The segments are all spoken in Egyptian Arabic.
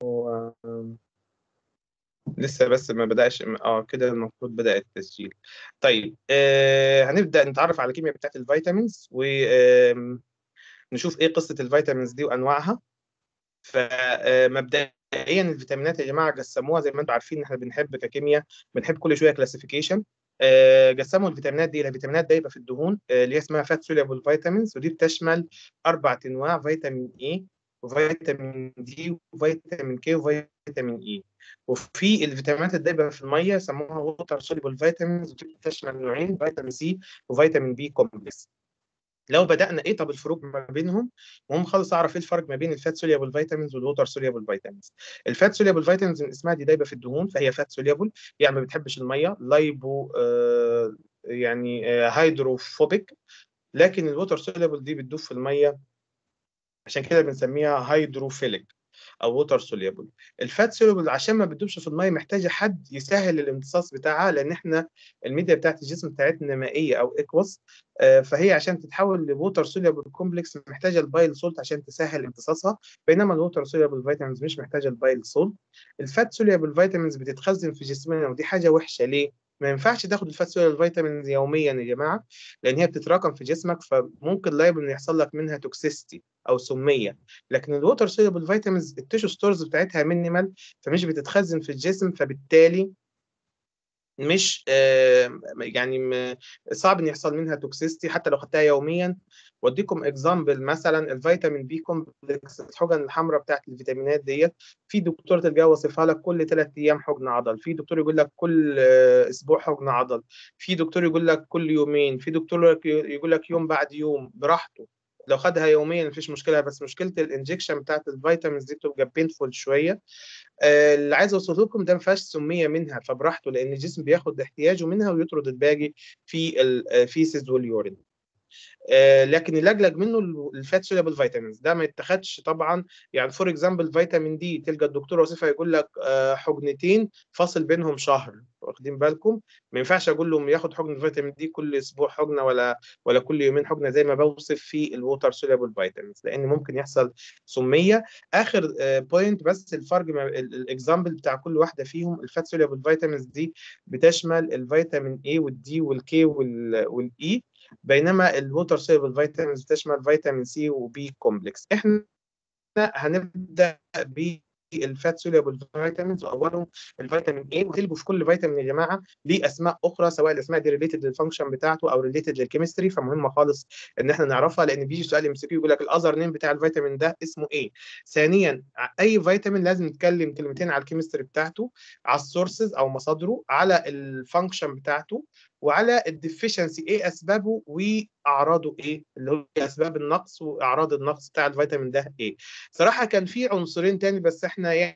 هو لسه بس ما بدأش اه كده المفروض بدأ التسجيل طيب آه هنبدأ نتعرف على الكيمياء بتاعت الفيتامينز ونشوف ايه قصة الفيتامينز دي وانواعها فمبدئيا الفيتامينات يا جماعة قسموها زي ما انتم عارفين احنا بنحب ككيمياء بنحب كل شوية كلاسيفيكيشن قسموا الفيتامينات دي الى فيتامينات دايبه في الدهون اللي هي اسمها فات سوليبل فيتامينز ودي بتشمل اربع انواع فيتامين اي وفيتامين دي وفيتامين كي وفيتامين اي وفي الفيتامينات الدايبه في الميه سموها ووتر سوليبل فيتامينز ودي بتشمل نوعين فيتامين سي وفيتامين بي كومبلكس لو بدانا ايه طب الفروق ما بينهم المهم خالص اعرف ايه الفرق ما بين الفات سوليبل فيتامينز والووتر سوليبل فيتامينز الفات سوليبل فيتامينز من اسمها دي دايبه في الدهون فهي فات سوليبل يعني ما بتحبش الميه لايبو آه يعني آه هيدروفوبيك لكن الووتر سوليبل دي بتدوب في الميه عشان كده بنسميها هيدروفيليك او ووتر سوليبل الفات سوليبل عشان ما بتدوبش في الميه محتاجه حد يسهل الامتصاص بتاعها لان احنا الميديا بتاعت الجسم بتاعتنا مائيه او اكوس آه فهي عشان تتحول لووتر سوليبل كومبلكس محتاجه البايل سولت عشان تسهل امتصاصها بينما الووتر سوليبل فيتامينز مش محتاجه البايل سولت الفات سوليبل فيتامينز بتتخزن في جسمنا ودي حاجه وحشه ليه ما ينفعش تاخد الفات سوليبل فيتامينز يوميا يا جماعه لان هي بتتراكم في جسمك فممكن لايبل ان يحصل لك منها توكسيستي او سميه لكن الووتر سوليبل فيتامينز التيشو ستورز بتاعتها مينيمال فمش بتتخزن في الجسم فبالتالي مش آه يعني صعب ان يحصل منها توكسيستي حتى لو خدتها يوميا واديكم اكزامبل مثلا الفيتامين بي كومبلكس الحقن الحمراء بتاعت الفيتامينات ديت في دكتور تلقاه وصفها لك كل ثلاث ايام حقن عضل في دكتور يقول لك كل اسبوع حقن عضل في دكتور يقول لك كل يومين في دكتور يقول لك يوم بعد يوم براحته لو خدها يوميا مفيش مشكله بس مشكله الانجكشن بتاعت الفيتامينز دي بتبقى بينفول شويه آه اللي عايز اوصله لكم ده ما فيهاش سميه منها فبراحته لان الجسم بياخد احتياجه منها ويطرد الباقي في الفيسز واليورين آه لكن اللجلج منه الفات سوليبل فيتامينز ده ما يتاخدش طبعا يعني فور اكزامبل فيتامين دي تلقى الدكتور وصفها يقول لك آه حقنتين فاصل بينهم شهر واخدين بالكم ما ينفعش اقول لهم ياخد حقن فيتامين دي كل اسبوع حقنه ولا ولا كل يومين حقنه زي ما بوصف في الووتر سوليبل فيتامينز لان ممكن يحصل سميه اخر آه بوينت بس الفرق الاكزامبل بتاع كل واحده فيهم الفات سوليبل فيتامينز دي بتشمل الفيتامين اي والدي والكي والاي بينما الووتر سوليبل فيتامينز بتشمل فيتامين سي وبي كومبلكس احنا هنبدا ب الفات سوليبل فيتامينز واولهم الفيتامين اي وتلقوا في كل فيتامين يا جماعه ليه اسماء اخرى سواء الاسماء دي ريليتد للفانكشن بتاعته او ريليتد للكيمستري فمهمه خالص ان احنا نعرفها لان بيجي سؤال ام سي كيو يقول لك الاذر نيم بتاع الفيتامين ده اسمه ايه ثانيا اي فيتامين لازم نتكلم كلمتين على الكيمستري بتاعته على السورسز او مصادره على الفانكشن بتاعته وعلى الديفيشنسي ايه اسبابه واعراضه ايه اللي هو اسباب النقص واعراض النقص بتاع الفيتامين ده ايه صراحه كان في عنصرين تاني بس احنا يعني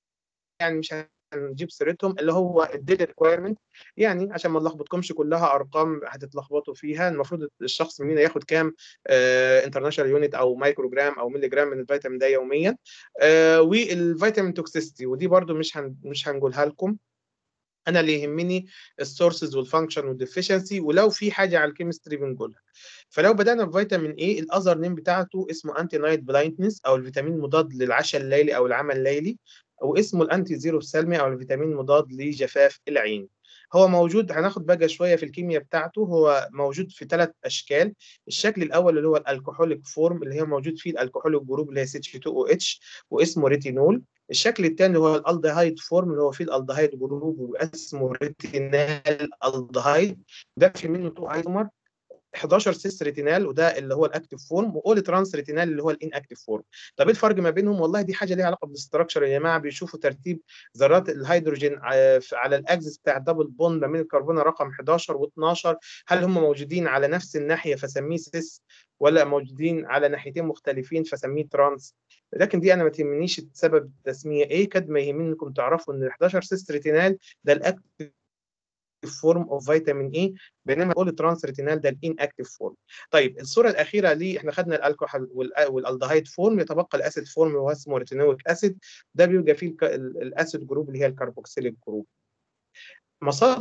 مش هنجيب سيرتهم اللي هو الديلي ريكويرمنت يعني عشان ما نلخبطكمش كلها ارقام هتتلخبطوا فيها المفروض الشخص مننا ياخد كام انترناشونال يونت او مايكرو جرام او ملي جرام من الفيتامين ده يوميا آه والفيتامين توكسيستي ودي برده مش هن مش هنقولها لكم انا اللي يهمني السورسز والفانكشن والديفيشنسي ولو في حاجه على الكيمستري بنقولها فلو بدانا بفيتامين اي الاذر نيم بتاعته اسمه انتي نايت بلايندنس او الفيتامين المضاد للعشاء الليلي او العمى الليلي او اسمه الانتي زيرو السلمي او الفيتامين المضاد لجفاف العين هو موجود هناخد بقى شويه في الكيمياء بتاعته هو موجود في ثلاث اشكال الشكل الاول اللي هو الالكحوليك فورم اللي هي موجود فيه الالكحوليك جروب اللي هي CH2OH واسمه ريتينول الشكل الثاني اللي هو الالدهايد فورم اللي هو فيه الالدهايد جروب واسمه ريتينال الدهايد ده في منه تو ايزومر 11 سيس ريتينال وده اللي هو الاكتيف فورم واول ترانس ريتينال اللي هو الان اكتيف فورم طب ايه الفرق ما بينهم والله دي حاجه ليها علاقه بالاستراكشر يا جماعه بيشوفوا ترتيب ذرات الهيدروجين على الاكسس بتاع الدبل بوند ما بين الكربونه رقم 11 و12 هل هم موجودين على نفس الناحيه فسميه سيس ولا موجودين على ناحيتين مختلفين فسميه ترانس لكن دي انا ما تهمنيش سبب التسميه ايه قد ما يهمني انكم تعرفوا ان ال 11 سيس ريتينال ده الاكتيف فورم اوف فيتامين اي بينما اول ترانس ريتينال ده الان اكتيف فورم طيب الصوره الاخيره ليه احنا خدنا الكحول والالدهايد فورم يتبقى الاسيد فورم وهو اسمه ريتينويك اسيد ده بيبقى فيه الاسيد جروب اللي هي الكربوكسيليك جروب مصادر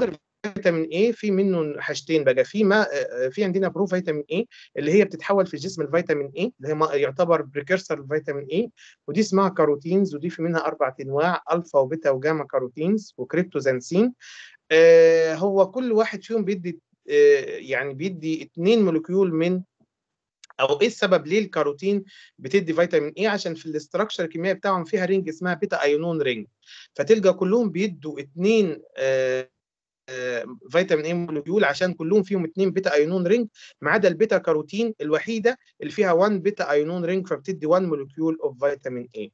فيتامين اي في منه حاجتين بقى في ما في عندنا برو فيتامين اي اللي هي بتتحول في الجسم الفيتامين اي اللي هي يعتبر بريكرسر الفيتامين اي ودي اسمها كاروتينز ودي في منها اربع انواع الفا وبيتا وجاما كاروتينز وكريبتوزانسين آه هو كل واحد فيهم بيدي آه يعني بيدي اثنين مولكيول من او ايه السبب ليه الكاروتين بتدي فيتامين اي عشان في الاستراكشر الكيميائي بتاعهم فيها رينج اسمها بيتا ايونون رينج فتلقى كلهم بيدوا اثنين آه فيتامين اي مولكيول عشان كلهم فيهم اثنين بيتا ايونون رينج ما عدا البيتا كاروتين الوحيده اللي فيها 1 بيتا ايونون رينج فبتدي 1 مولكيول اوف فيتامين اي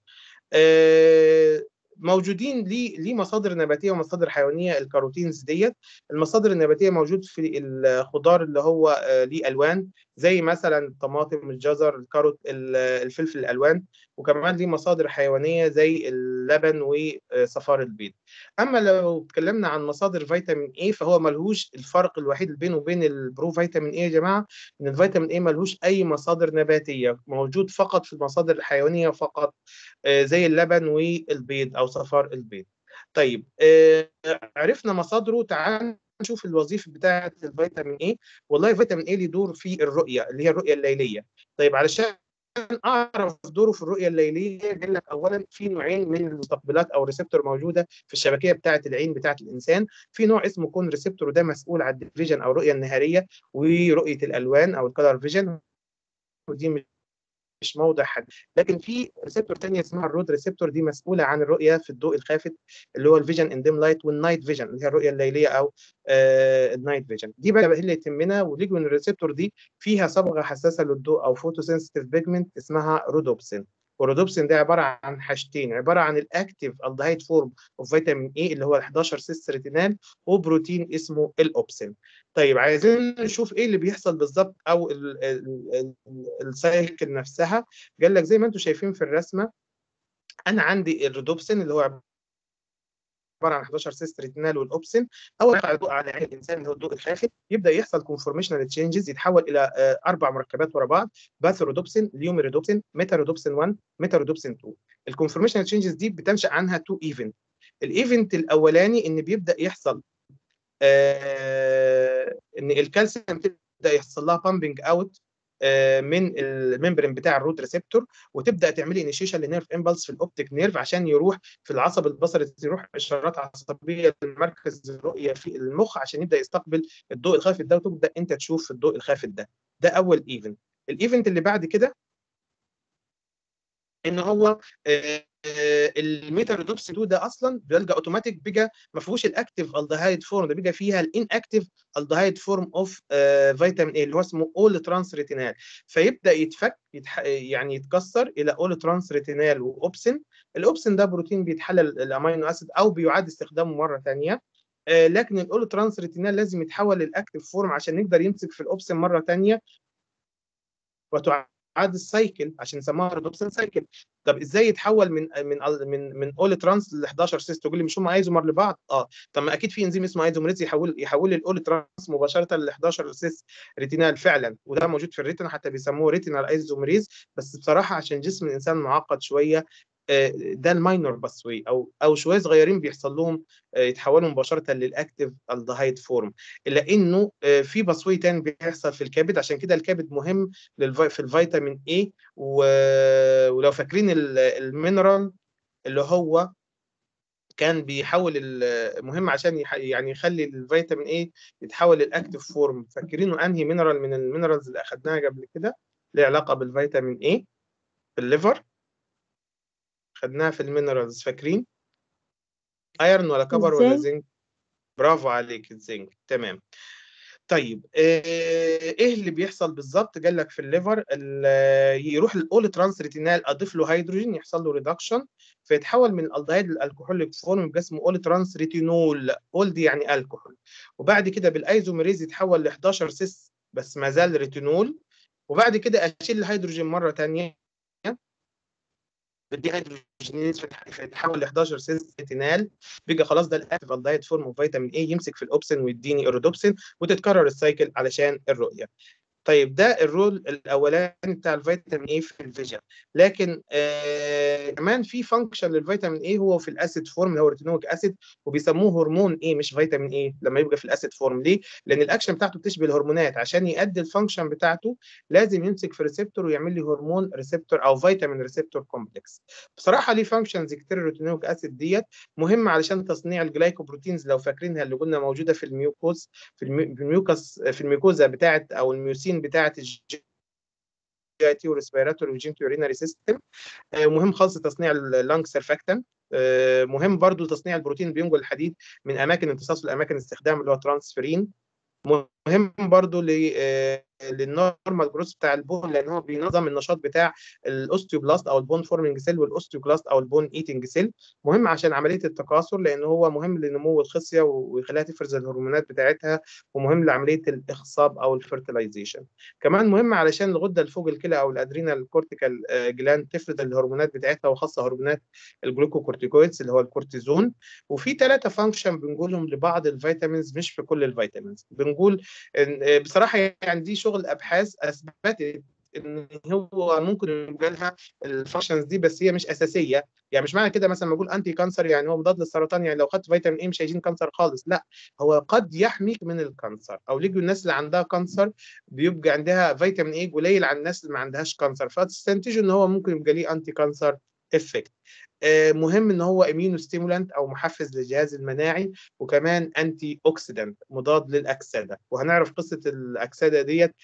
موجودين ليه ليه مصادر نباتيه ومصادر حيوانيه الكاروتينز ديت المصادر النباتيه موجود في الخضار اللي هو ليه الوان زي مثلا الطماطم الجزر الكاروت الفلفل الالوان وكمان ليه مصادر حيوانيه زي اللبن وصفار البيض اما لو اتكلمنا عن مصادر فيتامين اي فهو ملهوش الفرق الوحيد بينه وبين البرو فيتامين اي يا جماعه ان الفيتامين اي ملهوش اي مصادر نباتيه موجود فقط في المصادر الحيوانيه فقط زي اللبن والبيض او صفار البيض طيب عرفنا مصادره تعال نشوف الوظيفه بتاعه الفيتامين اي والله فيتامين اي له دور في الرؤيه اللي هي الرؤيه الليليه طيب علشان اعرف دوره في الرؤيه الليليه قال لك اولا في نوعين من المستقبلات او ريسبتور موجوده في الشبكيه بتاعه العين بتاعه الانسان في نوع اسمه كون ريسبتور وده مسؤول عن الفيجن او الرؤيه النهاريه ورؤيه الالوان او الكلر فيجن ودي مش موضع حد لكن في ريسبتور ثانيه اسمها الرود ريسبتور دي مسؤوله عن الرؤيه في الضوء الخافت اللي هو الفيجن ان ديم لايت والنايت فيجن اللي هي الرؤيه الليليه او آه النايت فيجن دي بقى اللي يهمنا وليجون الريسبتور دي فيها صبغه حساسه للضوء او فوتو سنسيتيف بيجمنت اسمها رودوبسين والرودوبسين ده عباره عن حاجتين عباره عن الاكتيف الدهايد فورم اوف فيتامين اي اللي هو 11 سيس ريتينال وبروتين اسمه الاوبسين طيب عايزين نشوف ايه اللي بيحصل بالظبط او السايكل نفسها قال لك زي ما انتم شايفين في الرسمه انا عندي الرودوبسين اللي هو عباره عن 11 سيس ريتينال والاوبسين اول ما الضوء على عين الانسان اللي هو الضوء الخافت يبدا يحصل كونفورميشنال تشينجز يتحول الى اربع مركبات ورا بعض باثورودوبسين ليوميرودوبسين ميتارودوبسين 1 ميتارودوبسين 2 الكونفورميشنال تشينجز دي بتنشا عنها تو ايفنت الايفنت الاولاني ان بيبدا يحصل آه ان الكالسيوم تبدا يحصل لها بامبنج اوت من الممبرين بتاع الروت ريسبتور وتبدا تعملي انيشيشن لنيرف امبلس في الاوبتيك نيرف عشان يروح في العصب البصري تروح اشارات عصبيه لمركز الرؤيه في المخ عشان يبدا يستقبل الضوء الخافت ده وتبدا انت تشوف الضوء الخافت ده ده اول ايفنت الايفنت اللي بعد كده ان هو الميتا ريدوبس 2 ده اصلا بيلقى اوتوماتيك بقى ما فيهوش الاكتيف الدهايد فورم ده بقى فيها الان اكتيف الدهايد فورم اوف فيتامين اي اللي هو اسمه اول ترانس ريتينال فيبدا يتفك يتح... يعني يتكسر الى اول ترانس ريتينال واوبسين الاوبسين ده بروتين بيتحلل الامينو اسيد او بيعاد استخدامه مره ثانيه آه لكن الاول ترانس ريتينال لازم يتحول للاكتيف فورم عشان يقدر يمسك في الاوبسين مره ثانيه وتعاد عاد السايكل عشان نسموها ريدوبسن سايكل طب ازاي يتحول من من من من اول ترانس ل 11 سيس تقول لي مش هم ايزومر لبعض اه طب ما اكيد في انزيم اسمه ايزومريز يحول يحول الاول ترانس مباشره ل 11 سيس ريتينال فعلا وده موجود في الريتنا حتى بيسموه ريتينال ايزومريز بس بصراحه عشان جسم الانسان معقد شويه ده الماينور باسوي او او شويه صغيرين بيحصل لهم يتحولوا مباشره للاكتيف الدهايد فورم الا انه في باسوي تاني بيحصل في الكبد عشان كده الكبد مهم في الفيتامين اي ولو فاكرين المينرال اللي هو كان بيحول المهم عشان يعني يخلي الفيتامين اي يتحول للاكتيف فورم فاكرينه انهي مينرال من المينرالز اللي اخذناها قبل كده ليه علاقه بالفيتامين اي في الليفر خدناها في المينرالز فاكرين ايرون ولا كبر ولا زنك برافو عليك الزنك تمام طيب ايه اللي بيحصل بالظبط قال لك في الليفر يروح الاول ترانس ريتينال اضيف له هيدروجين يحصل له ريدكشن فيتحول من الالدهيد للالكحوليك فورم يبقى اسمه اول ترانس ريتينول اول دي يعني الكحول وبعد كده بالايزوميريز يتحول ل 11 سيس بس ما زال ريتينول وبعد كده اشيل الهيدروجين مره ثانيه بدي هيدروجينيز فيتحول ل 11 سيس ريتينال بيجي خلاص ده الاكتيف الدايت فورم اوف فيتامين اي يمسك في الاوبسين ويديني الرودوبسين وتتكرر السايكل علشان الرؤيه طيب ده الرول الاولاني بتاع الفيتامين اي في الفيجن لكن آه كمان في فانكشن للفيتامين اي هو في الاسيد فورم اللي هو ريتينويك اسيد وبيسموه هرمون اي مش فيتامين اي لما يبقى في الاسيد فورم ليه؟ لان الاكشن بتاعته بتشبه الهرمونات عشان يؤدي الفانكشن بتاعته لازم يمسك في ريسبتور ويعمل لي هرمون ريسبتور او فيتامين ريسبتور كومبلكس بصراحه ليه فانكشنز كتير الريتينويك اسيد ديت مهم علشان تصنيع الجلايكوبروتينز لو فاكرينها اللي قلنا موجوده في الميوكوز في الميوكس في الميوكوزا بتاعه او الميوسين بتاعه الجي اي تي وريسبيراتوري وجين يورينري سيستم مهم خالص تصنيع اللانج سيرفاكتنت مهم برضو تصنيع البروتين بينقل الحديد من اماكن امتصاص لاماكن استخدام اللي هو ترانسفيرين مهم برضو للنورمال جروث بتاع البون لان هو بينظم النشاط بتاع الاوستيوبلاست او البون فورمينج سيل والاوستيوكلاست او البون ايتنج سيل مهم عشان عمليه التكاثر لان هو مهم لنمو الخصيه ويخليها تفرز الهرمونات بتاعتها ومهم لعمليه الاخصاب او الفيرتلايزيشن كمان مهم علشان الغده الفوق الكلى او الادرينال كورتيكال جلاند تفرز الهرمونات بتاعتها وخاصه هرمونات الجلوكوكورتيكويدز اللي هو الكورتيزون وفي ثلاثه فانكشن بنقولهم لبعض الفيتامينز مش في كل الفيتامينز بنقول بصراحه يعني دي شغل ابحاث اثبتت ان هو ممكن يبقى لها الفانكشنز دي بس هي مش اساسيه يعني مش معنى كده مثلا ما اقول انتي كانسر يعني هو مضاد للسرطان يعني لو خدت فيتامين اي مش هيجين كانسر خالص لا هو قد يحميك من الكانسر او ليجوا الناس اللي عندها كانسر بيبقى عندها فيتامين اي قليل عن الناس اللي ما عندهاش كانسر فتستنتجوا ان هو ممكن يبقى ليه انتي كانسر افكت مهم ان هو اميونو ستيمولانت او محفز للجهاز المناعي وكمان انتي اوكسيدنت مضاد للاكسده وهنعرف قصه الاكسده ديت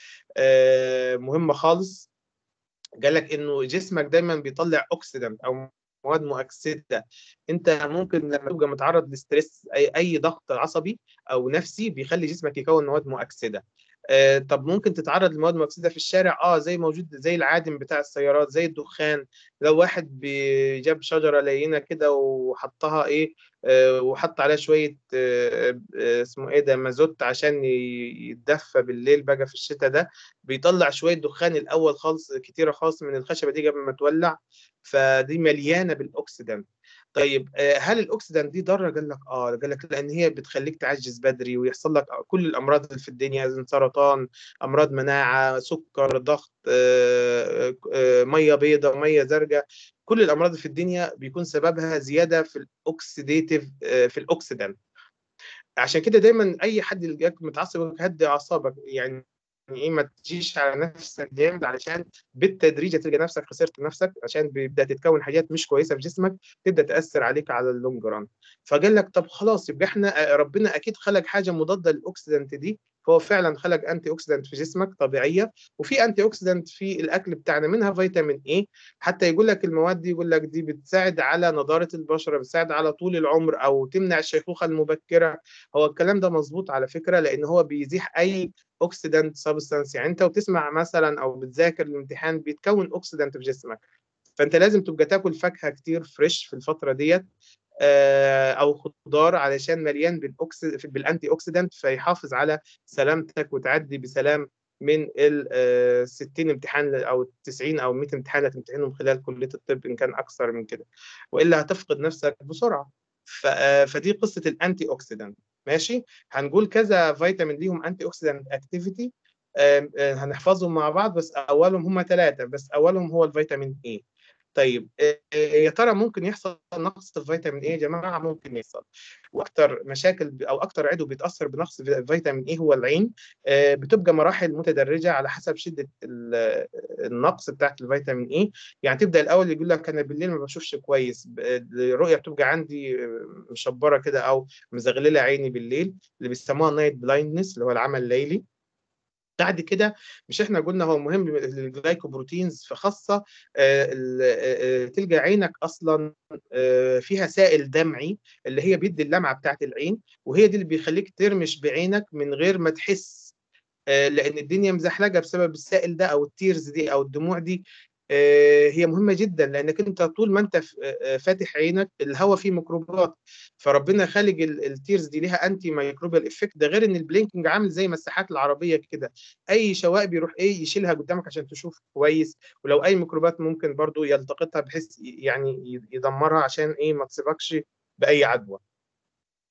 مهمه خالص قال لك انه جسمك دايما بيطلع اوكسيدنت او مواد مؤكسده انت ممكن لما تبقى متعرض لستريس اي اي ضغط عصبي او نفسي بيخلي جسمك يكون مواد مؤكسده آه طب ممكن تتعرض لمواد مؤكسده في الشارع اه زي موجود زي العادم بتاع السيارات زي الدخان لو واحد جاب شجره لينه كده وحطها ايه آه وحط عليها شويه آه اسمه ايه ده مازوت عشان يتدفى بالليل بقى في الشتاء ده بيطلع شويه دخان الاول خالص كتيره خالص من الخشبه دي قبل ما تولع فدي مليانه بالاكسيدنت طيب هل الاكسيدنت دي ضاره؟ قال لك اه قال لك لان هي بتخليك تعجز بدري ويحصل لك كل الامراض اللي في الدنيا سرطان امراض مناعه سكر ضغط آه آه ميه بيضاء ميه زرقاء كل الامراض اللي في الدنيا بيكون سببها زياده في الاكسيديتيف آه في الاكسيدنت عشان كده دايما اي حد يلاقيك متعصب هدي اعصابك يعني ايه ما تجيش على نفسك جامد علشان بالتدريج تلقى نفسك خسرت نفسك عشان بيبدا تتكون حاجات مش كويسه في جسمك تبدا تاثر عليك على اللونج ران فقال لك طب خلاص يبقى احنا ربنا اكيد خلق حاجه مضاده للاكسيدنت دي فهو فعلا خلق انتي اوكسيدنت في جسمك طبيعيه وفي انتي اوكسيدنت في الاكل بتاعنا منها فيتامين اي حتى يقول لك المواد دي يقول لك دي بتساعد على نضاره البشره بتساعد على طول العمر او تمنع الشيخوخه المبكره هو الكلام ده مظبوط على فكره لان هو بيزيح اي اوكسيدنت سبستانس يعني انت وتسمع مثلا او بتذاكر الامتحان بيتكون اوكسيدنت في جسمك فانت لازم تبقى تاكل فاكهه كتير فريش في الفتره ديت او خضار علشان مليان بالاكسيد بالانتي اوكسيدنت فيحافظ على سلامتك وتعدي بسلام من ال 60 امتحان او 90 او 100 امتحان اللي هتمتحنهم خلال كليه الطب ان كان اكثر من كده والا هتفقد نفسك بسرعه فدي قصه الانتي اوكسيدنت ماشي هنقول كذا فيتامين ليهم انتي اوكسيدنت اكتيفيتي هنحفظهم مع بعض بس اولهم هم ثلاثه بس اولهم هو الفيتامين اي طيب يا ترى ممكن يحصل نقص في فيتامين ايه يا جماعه ممكن يحصل واكتر مشاكل او اكتر عضو بيتاثر بنقص فيتامين ايه هو العين بتبقى مراحل متدرجه على حسب شده النقص بتاعت الفيتامين ايه يعني تبدا الاول يقول لك انا بالليل ما بشوفش كويس الرؤيه بتبقى عندي مشبره كده او مزغلله عيني بالليل اللي بيسموها نايت بلايندنس اللي هو العمى الليلي بعد كده مش احنا قلنا هو مهم للجلايكوبروتينز فخاصه تلقى عينك اصلا فيها سائل دمعي اللي هي بيدي اللمعه بتاعت العين وهي دي اللي بيخليك ترمش بعينك من غير ما تحس لان الدنيا مزحلقه بسبب السائل ده او التيرز دي او الدموع دي هي مهمه جدا لانك انت طول ما انت فاتح عينك الهواء فيه ميكروبات فربنا خالق التيرز دي ليها انتي مايكروبيال افكت ده غير ان البلينكينج عامل زي مساحات العربيه كده اي شواء بيروح ايه يشيلها قدامك عشان تشوف كويس ولو اي ميكروبات ممكن برضو يلتقطها بحيث يعني يدمرها عشان ايه ما تصيبكش باي عدوى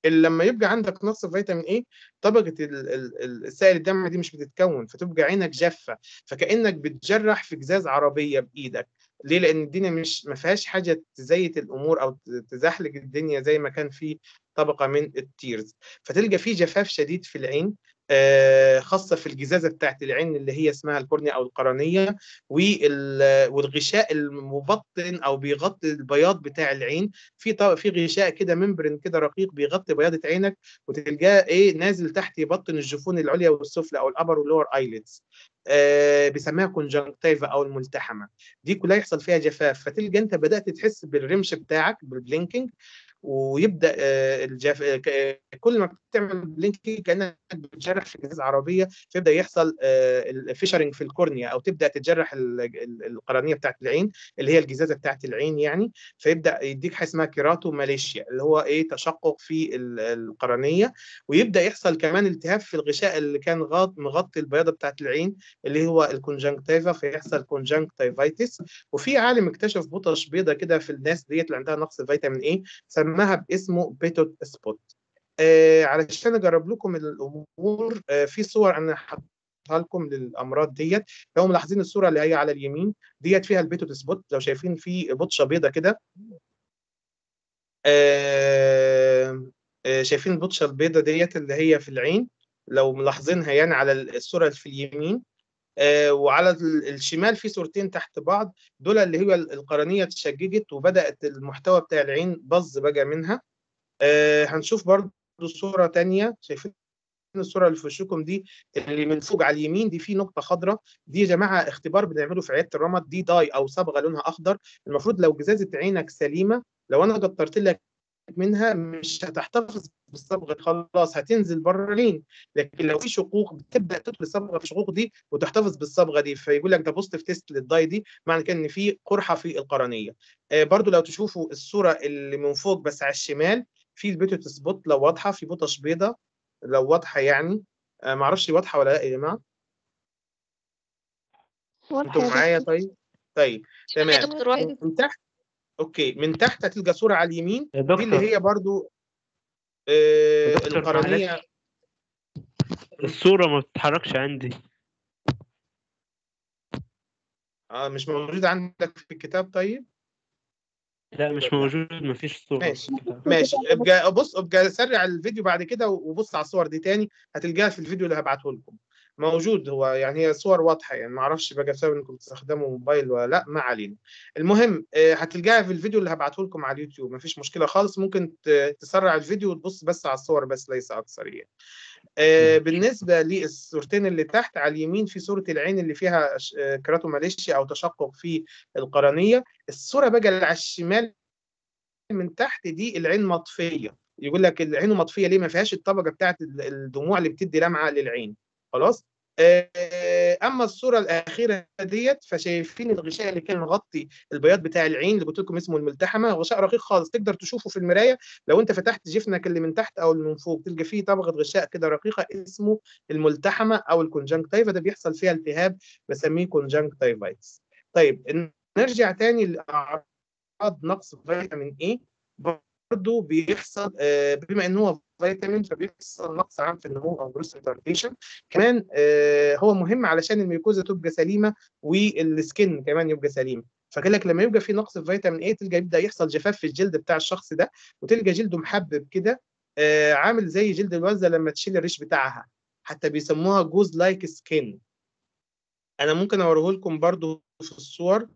اللي لما يبقى عندك نقص في فيتامين ايه طبقه ال- ال- ال- السائل الدم دي مش بتتكون فتبقى عينك جافه فكانك بتجرح في جزاز عربيه بايدك ليه لان الدنيا مش ما فيهاش حاجه تزيت الامور او ت- تزحلق الدنيا زي ما كان في طبقه من التيرز فتلقى في جفاف شديد في العين آه، خاصه في الجزازه بتاعت العين اللي هي اسمها الكورنيا او القرنيه وال- والغشاء المبطن او بيغطي البياض بتاع العين في ط- في غشاء كده ممبرين كده رقيق بيغطي بياضة عينك وتلقاه ايه نازل تحت يبطن الجفون العليا والسفلى او الابر واللور ايليدز آه بيسميها كونجنكتيفا او الملتحمه دي كلها يحصل فيها جفاف فتلقى انت بدات تحس بالرمش بتاعك بالبلينكينج ويبدا آه، الجف... آه، ك- كل ما بتعمل بلينكينج كانك بتجرح في جهاز عربيه فيبدا يحصل الفيشرنج في الكورنيا او تبدا تتجرح ال- ال- القرنيه بتاعت العين اللي هي الجزازه بتاعت العين يعني فيبدا يديك حاجه اسمها كيراتو ماليشيا اللي هو ايه تشقق في ال- القرنيه ويبدا يحصل كمان التهاب في الغشاء اللي كان غاط مغطي البياضه بتاعت العين اللي هو الكونجنكتيفا فيحصل كونجنكتيفايتس وفي عالم اكتشف بطش بيضه كده في الناس ديت اللي عندها نقص فيتامين ايه سماها باسمه بيتوت سبوت آه علشان اجرب لكم الامور آه في صور انا حاطها لكم للامراض ديت لو ملاحظين الصوره اللي هي على اليمين ديت فيها البيتوت سبوت لو شايفين في بطشه بيضه كده آه آه شايفين البطشه البيضه ديت اللي هي في العين لو ملاحظينها يعني على الصوره اللي في اليمين آه، وعلى ال- الشمال في صورتين تحت بعض دول اللي هي القرنية اتشججت وبدأت المحتوى بتاع العين باظ بقى منها آه، هنشوف برضو صورة تانية شايفين الصورة اللي في وشكم دي اللي من فوق على اليمين دي في نقطة خضراء دي يا جماعة اختبار بنعمله في عيادة الرمد دي داي أو صبغة لونها أخضر المفروض لو جزازة عينك سليمة لو أنا قطرت لك منها مش هتحتفظ بالصبغه خلاص هتنزل بره العين لكن لو في شقوق بتبدا تدخل الصبغه في الشقوق دي وتحتفظ بالصبغه دي فيقول لك ده بوزيتيف تيست للداي دي معنى كده ان في قرحه في القرنيه آه برضو لو تشوفوا الصوره اللي من فوق بس على الشمال في البيتوت سبوت لو واضحه في بطش بيضه لو واضحه يعني آه معرفش واضحه ولا لا يا جماعه واضحة انتوا يا معايا دكتور طيب طيب يا تمام دكتور واحد من تحت اوكي من تحت هتلقى صوره على اليمين يا دي اللي دكتور هي برضو آه يا دكتور القرنيه معلش الصورة ما بتتحركش عندي آه مش موجود عندك في الكتاب طيب لا مش موجود مفيش صورة ماشي في الكتاب. ماشي ابقى بص ابقى سرع الفيديو بعد كده وبص على الصور دي تاني هتلقاها في الفيديو اللي هبعته لكم موجود هو يعني هي صور واضحه يعني ما اعرفش بقى بسبب انكم بتستخدموا موبايل ولا لا ما علينا المهم آه، هتلقاها في الفيديو اللي هبعته لكم على اليوتيوب مفيش مشكله خالص ممكن ت- تسرع الفيديو وتبص بس على الصور بس ليس اكثر يعني آه، بالنسبه للصورتين اللي تحت على اليمين في صوره العين اللي فيها ش- آه، كراتوماليشيا او تشقق في القرنيه الصوره بقى اللي على الشمال من تحت دي العين مطفيه يقول لك العين مطفيه ليه ما فيهاش الطبقه بتاعت ال- الدموع اللي بتدي لمعه للعين خلاص آه، اما الصوره الاخيره ديت فشايفين الغشاء اللي كان مغطي البياض بتاع العين اللي قلت لكم اسمه الملتحمه غشاء رقيق خالص تقدر تشوفه في المرايه لو انت فتحت جفنك اللي من تحت او اللي من فوق تلقى فيه طبقه غشاء كده رقيقه اسمه الملتحمه او الكونجنكتيفا ده بيحصل فيها التهاب بسميه كونجنكتيفايتس طيب نرجع تاني لاعراض نقص فيتامين ايه برضه بيحصل آه، بما ان هو فيتامين فبيحصل نقص عام في النمو او جروث ريتارديشن كمان آه، هو مهم علشان الميوكوزا تبقى سليمه والسكن كمان يبقى سليم فقال لك لما يبقى في نقص في فيتامين ايه تلقى يبدا يحصل جفاف في الجلد بتاع الشخص ده وتلقى جلده محبب كده آه، عامل زي جلد الوزه لما تشيل الريش بتاعها حتى بيسموها جوز لايك سكين انا ممكن اوريه لكم برضو في الصور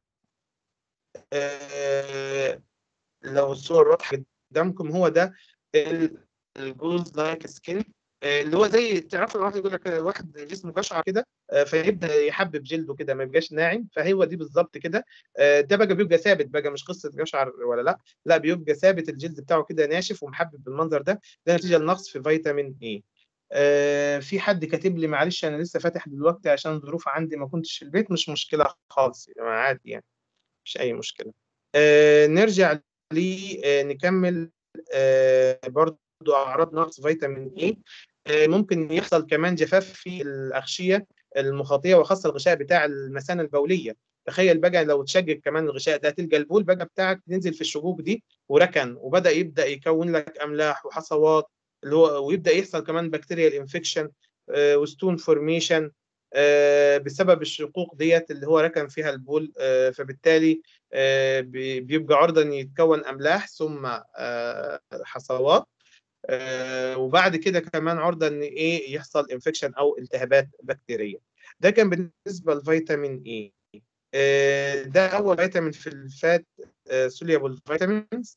آه، لو الصور واضحه قدامكم هو ده ال- الجوز لايك سكين اللي هو زي تعرفوا الواحد يقول لك واحد جسمه قشعر كده آه، فيبدا يحبب جلده كده ما يبقاش ناعم فهو دي بالظبط كده آه، ده بقى بيبقى ثابت بقى مش قصه قشعر ولا لا لا بيبقى ثابت الجلد بتاعه كده ناشف ومحبب بالمنظر ده ده نتيجه لنقص في فيتامين اي آه، في حد كاتب لي معلش انا لسه فاتح دلوقتي عشان ظروف عندي ما كنتش في البيت مش مشكله خالص يا جماعه عادي يعني مش اي مشكله آه، نرجع لي آه، نكمل آه، برضو اعراض نقص فيتامين اي آه، ممكن يحصل كمان جفاف في الاغشيه المخاطيه وخاصه الغشاء بتاع المثانه البوليه تخيل بقى لو تشقق كمان الغشاء ده تلقى البول بقى بتاعك تنزل في الشقوق دي وركن وبدا يبدا يكون لك املاح وحصوات اللي هو ويبدا يحصل كمان بكتيريال انفكشن وستون فورميشن بسبب الشقوق ديت اللي هو ركن فيها البول آه، فبالتالي آه، بي- بيبقى عرضة ان يتكون املاح ثم آه، حصوات آه، وبعد كده كمان عرضة ان ايه يحصل انفكشن او التهابات بكتيرية ده كان بالنسبة لفيتامين اي ده اول فيتامين في الفات سوليبل فيتامينز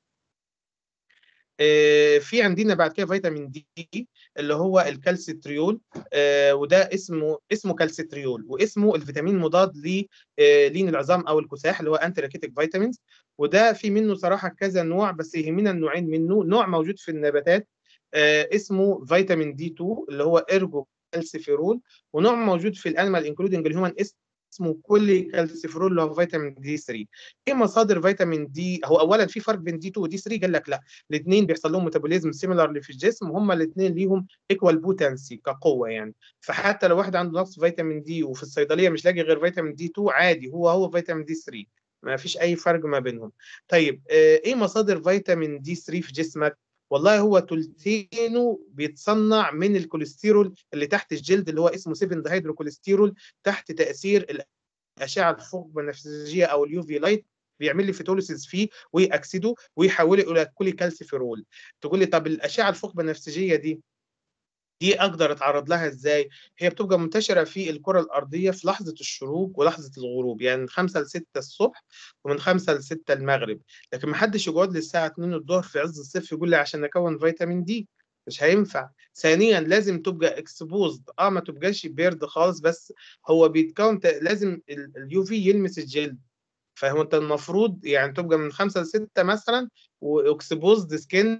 آه، في عندنا بعد كده فيتامين دي اللي هو الكالسيتريول آه، وده اسمه اسمه كالسيتريول واسمه الفيتامين مضاد للين العظام او الكساح اللي هو انتي راكيتيك فيتامينز وده في منه صراحه كذا نوع بس يهمنا النوعين منه نوع موجود في النباتات آه، اسمه فيتامين دي 2 اللي هو ارجو كالسيفيرول ونوع موجود في الانيمال انكلودنج الهيومن اسمه كولي كالسيفيرول اللي هو فيتامين دي 3 ايه مصادر فيتامين دي هو اولا في فرق بين دي 2 ودي 3 قال لك لا الاثنين بيحصل لهم ميتابوليزم سيميلارلي في الجسم وهم الاثنين ليهم ايكوال بوتنسي كقوه يعني فحتى لو واحد عنده نقص فيتامين دي وفي الصيدليه مش لاقي غير فيتامين دي 2 عادي هو هو فيتامين دي 3 ما فيش اي فرق ما بينهم طيب آه، ايه مصادر فيتامين دي 3 في جسمك والله هو تلتينه بيتصنع من الكوليسترول اللي تحت الجلد اللي هو اسمه 7 دهيدروكوليسترول تحت تاثير الاشعه الفوق بنفسجيه او اليو في لايت بيعمل لي فيتوليسيس فيه ويأكسده ويحوله الى كولي كالسيفيرول تقول لي طب الاشعه الفوق بنفسجيه دي دي اقدر اتعرض لها ازاي؟ هي بتبقى منتشره في الكره الارضيه في لحظه الشروق ولحظه الغروب يعني من 5 ل 6 الصبح ومن 5 ل 6 المغرب لكن ما حدش يقعد لي الساعه 2 الظهر في عز الصيف يقول لي عشان اكون فيتامين دي مش هينفع ثانيا لازم تبقى اكسبوزد اه ما تبقاش بيرد خالص بس هو بيتكون ت- لازم اليو في يلمس الجلد فهو انت المفروض يعني تبقى من خمسة لستة مثلا واكسبوزد سكين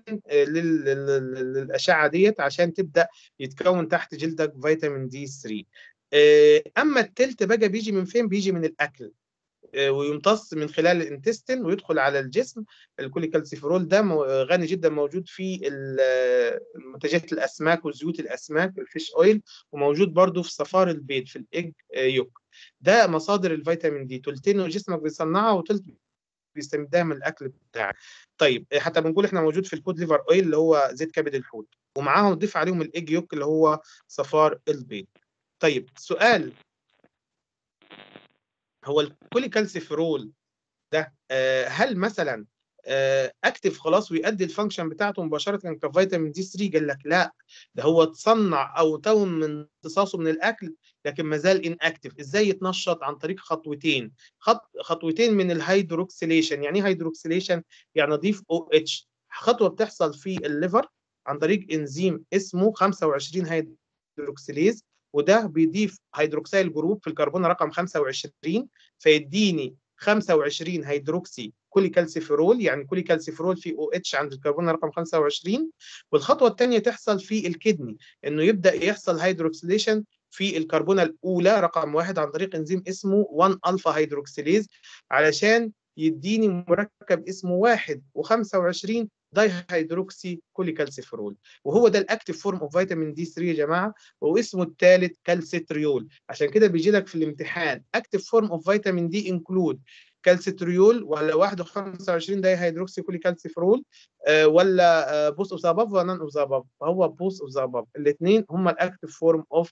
للاشعه ديت عشان تبدا يتكون تحت جلدك فيتامين دي 3 آه، اما التلت بقى بيجي من فين بيجي من الاكل آه، ويمتص من خلال الانتستين ويدخل على الجسم الكوليكالسيفيرول ده مو- غني جدا موجود في ال- منتجات الاسماك وزيوت الاسماك الفيش اويل وموجود برضو في صفار البيض في الايج آه، يوك ده مصادر الفيتامين دي تلتين جسمك بيصنعها وتلت بيستمدها من الاكل بتاعك طيب آه، حتى بنقول احنا موجود في الكود ليفر اويل اللي هو زيت كبد الحوت ومعاهم نضيف عليهم الايج يوك اللي هو صفار البيض طيب سؤال هو الكوليكالسيفيرول ده آه، هل مثلا اكتف خلاص ويؤدي الفانكشن بتاعته مباشره كفيتامين دي 3 قال لك لا ده هو اتصنع او تم من امتصاصه من الاكل لكن ما زال ان اكتف ازاي يتنشط عن طريق خطوتين خط خطوتين من الهيدروكسيليشن يعني ايه هيدروكسيليشن يعني اضيف او اتش خطوه بتحصل في الليفر عن طريق انزيم اسمه 25 هيدروكسيليز وده بيضيف هيدروكسيل جروب في الكربون رقم 25 فيديني 25 هيدروكسي كوليكالسيفيرول يعني كوليكالسيفيرول في او اتش عند الكربون رقم 25 والخطوه الثانيه تحصل في الكدني انه يبدا يحصل هيدروكسيليشن في الكربونه الاولى رقم واحد عن طريق انزيم اسمه 1 الفا هيدروكسيليز علشان يديني مركب اسمه 1 و25 داي هيدروكسي كوليكالسيفيرول وهو ده الاكتيف فورم اوف فيتامين دي 3 يا جماعه واسمه الثالث كالسيتريول عشان كده بيجي لك في الامتحان اكتيف فورم اوف فيتامين دي انكلود كالسيتريول ولا 21 داي هيدروكسي كوليكالسيفيرول آه ولا بوست اوف ذا اباف ولا نون اوف ذا اباف فهو بوست اوف ذا اباف الاثنين هم الاكتيف فورم اوف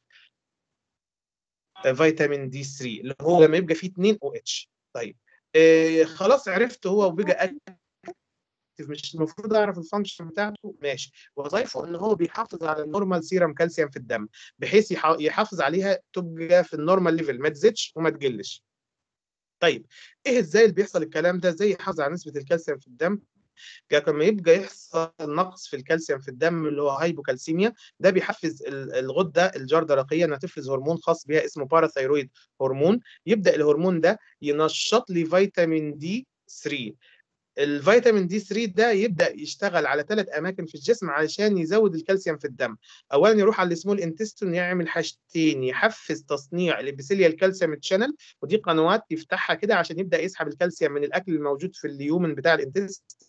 فيتامين دي 3 اللي هو لما يبقى فيه 2 او اتش طيب آه خلاص عرفت هو وبقى اكتف مش المفروض اعرف الفانكشن بتاعته ماشي وظيفه ان هو بيحافظ على النورمال سيرم كالسيوم في الدم بحيث يح- يحافظ عليها تبقى في النورمال ليفل ما تزيدش وما تقلش طيب ايه ازاي اللي بيحصل الكلام ده ازاي يحافظ على نسبه الكالسيوم في الدم يعني لما يبقى يحصل نقص في الكالسيوم في الدم اللي هو هايبوكالسيميا ده بيحفز ال- الغده الجردرقيه انها تفرز هرمون خاص بيها اسمه باراثايرويد هرمون يبدا الهرمون ده ينشط لي فيتامين دي 3 الفيتامين دي 3 ده يبدا يشتغل على ثلاث اماكن في الجسم علشان يزود الكالسيوم في الدم اولا يروح على السمول انتستين يعمل حاجتين يحفز تصنيع الابيثيليال كالسيوم تشانل ودي قنوات يفتحها كده عشان يبدا يسحب الكالسيوم من الاكل الموجود في اليومن بتاع الانتستين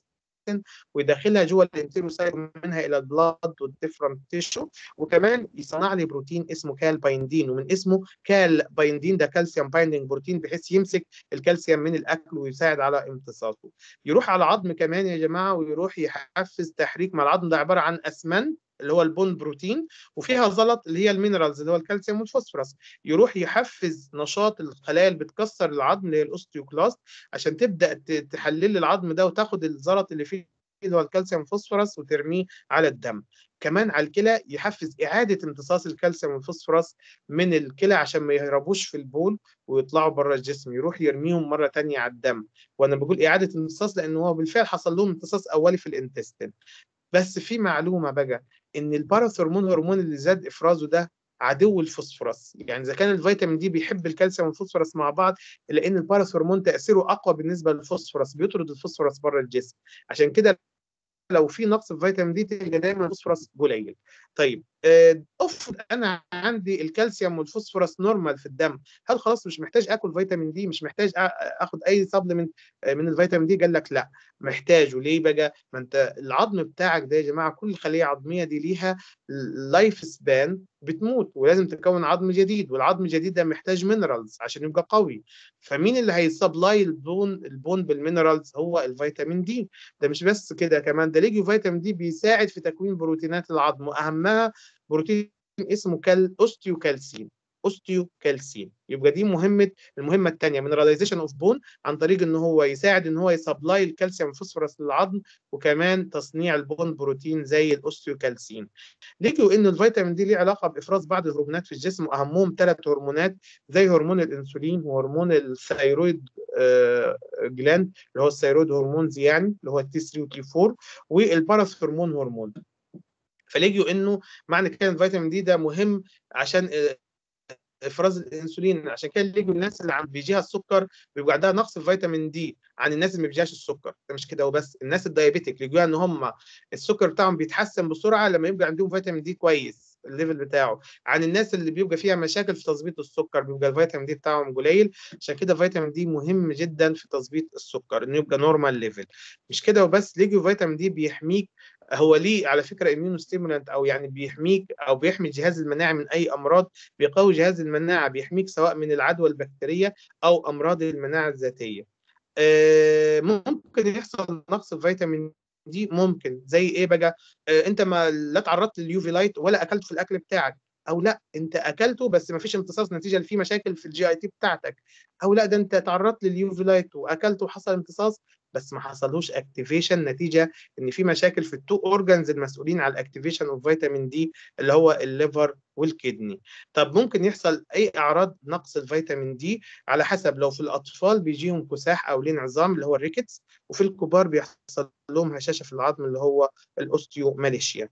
الانتستين ويدخلها جوه الانتيروسايت منها الى البلاد والديفرنت تيشو وكمان يصنع لي بروتين اسمه كال بايندين ومن اسمه كال بايندين ده كالسيوم بايندينج بروتين بحيث يمسك الكالسيوم من الاكل ويساعد على امتصاصه يروح على العظم كمان يا جماعه ويروح يحفز تحريك ما العظم ده عباره عن اسمنت اللي هو البون بروتين وفيها زلط اللي هي المينرالز اللي هو الكالسيوم والفوسفورس يروح يحفز نشاط الخلايا اللي بتكسر العظم اللي هي الاوستيوكلاست عشان تبدا تحلل العظم ده وتاخد الزلط اللي فيه اللي هو الكالسيوم والفوسفورس وترميه على الدم كمان على الكلى يحفز اعاده امتصاص الكالسيوم والفوسفورس من الكلى عشان ما يهربوش في البول ويطلعوا بره الجسم يروح يرميهم مره ثانيه على الدم وانا بقول اعاده امتصاص لان هو بالفعل حصل لهم امتصاص اولي في الانتستين بس في معلومه بقى ان الباراثورمون هرمون اللي زاد افرازه ده عدو الفوسفورس يعني اذا كان الفيتامين دي بيحب الكالسيوم والفوسفورس مع بعض الا ان الباراثورمون تاثيره اقوى بالنسبه للفوسفورس بيطرد الفوسفورس بره الجسم عشان كده لو في نقص في فيتامين دي تلقى دايما الفوسفورس قليل طيب افرض انا عندي الكالسيوم والفوسفورس نورمال في الدم هل خلاص مش محتاج اكل فيتامين دي مش محتاج اخد اي سبلمنت من الفيتامين دي قال لك لا محتاجه ليه بقى ما انت العظم بتاعك ده يا جماعه كل خليه عظميه دي ليها لايف سبان بتموت ولازم تكون عظم جديد والعظم الجديد ده محتاج مينرالز عشان يبقى قوي فمين اللي هيسبلاي البون البون بالمينرالز هو الفيتامين دي ده مش بس كده كمان ده ليجيو فيتامين دي بيساعد في تكوين بروتينات العظم واهمها بروتين اسمه كال اوستيوكالسين اوستيوكالسين يبقى دي مهمه المهمه الثانيه مينراليزيشن اوف بون عن طريق ان هو يساعد ان هو يسبلاي الكالسيوم والفوسفورس للعظم وكمان تصنيع البون بروتين زي الاوستيوكالسين لقوا ان الفيتامين دي ليه علاقه بافراز بعض الهرمونات في الجسم واهمهم ثلاث هرمونات زي هرمون الانسولين وهرمون الثيرويد جلاند اللي هو الثيرويد هرمونز يعني اللي هو التي 3 وتي 4 والباراث هرمون هرمون فلقوا انه معنى كده الفيتامين دي ده مهم عشان افراز الانسولين عشان كده لقوا الناس اللي عم بيجيها السكر بيبقى عندها نقص في فيتامين دي عن الناس اللي ما بيجيهاش السكر ده مش كده وبس الناس الدايابيتيك لقوها ان هم السكر بتاعهم بيتحسن بسرعه لما يبقى عندهم فيتامين دي كويس الليفل بتاعه عن الناس اللي بيبقى فيها مشاكل في تظبيط السكر بيبقى الفيتامين دي بتاعهم قليل عشان كده فيتامين دي مهم جدا في تظبيط السكر انه يبقى نورمال ليفل مش كده وبس لقوا فيتامين دي بيحميك هو ليه على فكره اميونو ستيمولانت او يعني بيحميك او بيحمي الجهاز المناعي من اي امراض بيقوي جهاز المناعه بيحميك سواء من العدوى البكتيريه او امراض المناعه الذاتيه ممكن يحصل نقص الفيتامين دي ممكن زي ايه بقى انت ما لا تعرضت لليوفي لايت ولا اكلت في الاكل بتاعك او لا انت اكلته بس ما فيش امتصاص نتيجه لفي مشاكل في الجي اي تي بتاعتك او لا ده انت تعرضت لليوفي لايت واكلته وحصل امتصاص بس ما حصلوش اكتيفيشن نتيجه ان في مشاكل في التو اورجانز المسؤولين عن الاكتيفيشن اوف فيتامين دي اللي هو الليفر والكدني طب ممكن يحصل اي اعراض نقص الفيتامين دي على حسب لو في الاطفال بيجيهم كساح او لين عظام اللي هو الريكتس وفي الكبار بيحصل لهم هشاشه في العظم اللي هو الاوستيوماليشيا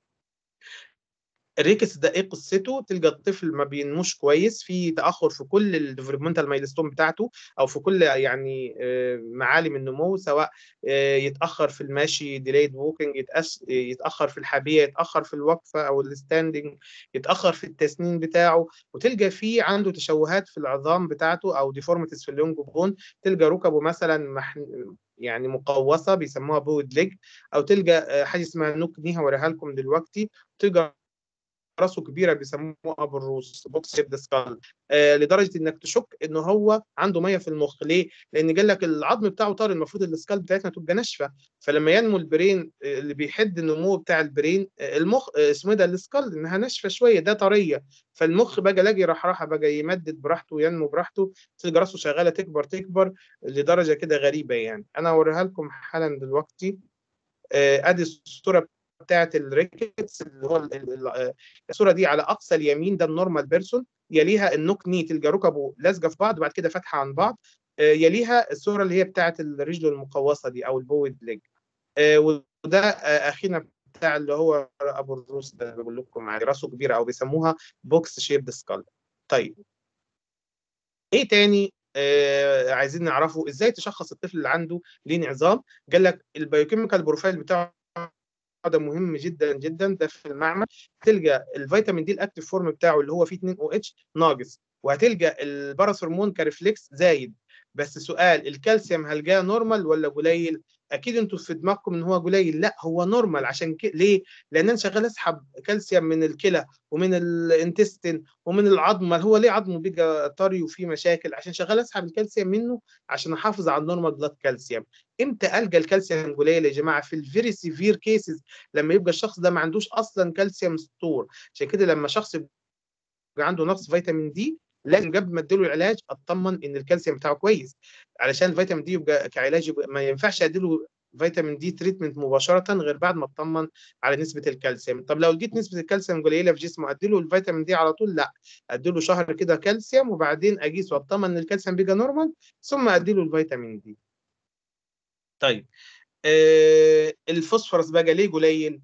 الريكس ده ايه قصته تلقى الطفل ما بينموش كويس في تاخر في كل الديفلوبمنتال مايلستون بتاعته او في كل يعني معالم النمو سواء يتاخر في المشي ديليد ووكينج يتاخر في الحبيه يتاخر في الوقفه او الستاندنج يتاخر في التسنين بتاعه وتلقى فيه عنده تشوهات في العظام بتاعته او ديفورميتيز في اللونج بون تلقى ركبه مثلا محن... يعني مقوسه بيسموها بود ليج او تلقى حاجه اسمها نوك ني هوريها لكم دلوقتي تلقى راسه كبيره بيسموها بالروس بوكس شيب سكال آه لدرجه انك تشك ان هو عنده ميه في المخ ليه؟ لان قال لك العظم بتاعه طار المفروض السكال بتاعتنا تبقى ناشفه فلما ينمو البرين اللي بيحد النمو بتاع البرين المخ اسمه ده السكال انها ناشفه شويه ده طريه فالمخ بقى لاقي راح راح بقى يمدد براحته وينمو براحته تلقى راسه شغاله تكبر تكبر لدرجه كده غريبه يعني انا اوريها لكم حالا دلوقتي آه ادي الصوره بتاعت الريكتس اللي هو الصوره دي على اقصى اليمين ده النورمال بيرسون يليها النوك ني تلقى ركبه لازقه في بعض وبعد كده فاتحه عن بعض يليها الصوره اللي هي بتاعت الرجل المقوسه دي او البويد ليج وده اخينا بتاع اللي هو ابو الروس ده بقول لكم عليه راسه كبيره او بيسموها بوكس شيب سكال طيب ايه تاني آه عايزين نعرفه ازاي تشخص الطفل اللي عنده لين عظام قال لك البايوكيميكال بروفايل بتاعه ده مهم جدا جدا ده في المعمل تلقى الفيتامين دي الاكتيف فورم بتاعه اللي هو فيه 2 او اتش ناقص وهتلقى الباراثورمون كارفليكس زايد بس سؤال الكالسيوم هل جاء نورمال ولا قليل اكيد انتوا في دماغكم ان هو قليل لا هو نورمال عشان كده ليه لان انا شغال اسحب كالسيوم من الكلى ومن الانتستين ومن العظم ما هو ليه عظمه بيبقى طري وفيه مشاكل عشان شغال اسحب الكالسيوم منه عشان احافظ على النورمال بلاد كالسيوم امتى القى الكالسيوم قليل يا جماعه في الفيري سيفير كيسز لما يبقى الشخص ده ما عندوش اصلا كالسيوم ستور عشان كده لما شخص يبقى عنده نقص فيتامين دي لازم قبل ما اديله العلاج اطمن ان الكالسيوم بتاعه كويس علشان الفيتامين دي يبقى كعلاج يبقى ما ينفعش اديله فيتامين دي تريتمنت مباشره غير بعد ما اطمن على نسبه الكالسيوم طب لو لقيت نسبه الكالسيوم قليله في جسمه اديله الفيتامين دي على طول لا اديله شهر كده كالسيوم وبعدين اقيس واطمن ان الكالسيوم بقى نورمال ثم اديله الفيتامين دي طيب آه الفوسفورس بقى ليه قليل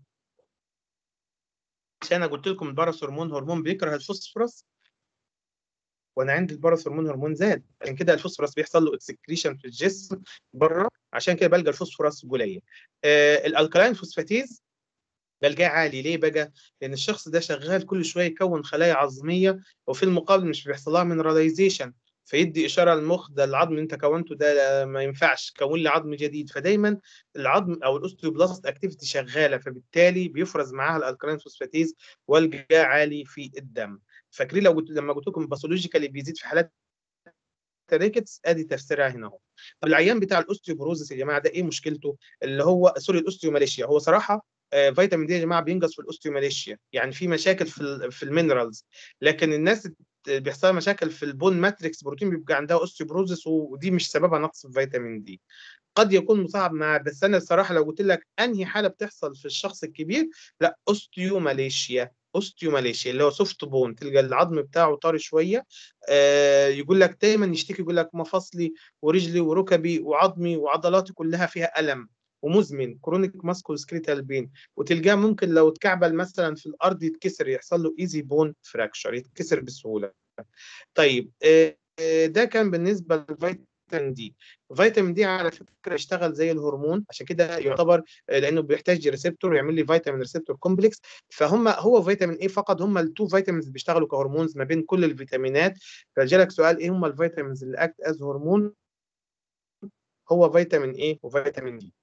عشان انا قلت لكم الباراث هرمون هرمون بيكره الفوسفورس وانا عندي الباراث هرمون هرمون زاد عشان كده الفوسفورس بيحصل له اكسكريشن في الجسم بره عشان كده بلقى الفوسفورس قليل آه الالكلاين فوسفاتيز بلقاه عالي ليه بقى؟ لان الشخص ده شغال كل شويه يكون خلايا عظميه وفي المقابل مش بيحصل لها مينراليزيشن فيدي اشاره للمخ ده العظم اللي انت كونته ده ما ينفعش كون لي عظم جديد فدايما العظم او الاوستيوبلاست اكتيفيتي شغاله فبالتالي بيفرز معاها الالكالين فوسفاتيز والجا عالي في الدم فاكرين لو قلت لما قلت لكم باثولوجيكالي بيزيد في حالات الريكتس ادي تفسيرها هنا اهو طب العيان بتاع الاوستيوبروزس يا جماعه ده ايه مشكلته اللي هو سوري الاوستيوماليشيا هو صراحه آه فيتامين دي يا جماعه بينقص في الاوستيوماليشيا يعني في مشاكل في في المينرالز لكن الناس بيحصل مشاكل في البون ماتريكس بروتين بيبقى عندها اوستيوبروزس ودي مش سببها نقص في فيتامين دي قد يكون مصاحب مع بس انا الصراحه لو قلت لك انهي حاله بتحصل في الشخص الكبير لا اوستيوماليشيا اوستيوماليشيا اللي هو سوفت بون تلقى العظم بتاعه طري شويه آه يقول لك دايما يشتكي يقول لك مفاصلي ورجلي وركبي وعظمي وعضلاتي كلها فيها الم ومزمن كرونيك ماسكول سكريتال بين وتلقاه ممكن لو اتكعبل مثلا في الارض يتكسر يحصل له ايزي بون فراكشر يتكسر بسهوله طيب آه ده كان بالنسبه للفيتامين دي فيتامين دي على فكره يشتغل زي الهرمون عشان كده يعتبر لانه بيحتاج ريسبتور يعمل لي فيتامين ريسبتور كومبلكس فهم هو فيتامين ايه فقط هم التو فيتامينز اللي بيشتغلوا كهرمونز ما بين كل الفيتامينات فجالك سؤال ايه هم الفيتامينز اللي اكت از هرمون هو فيتامين ايه وفيتامين دي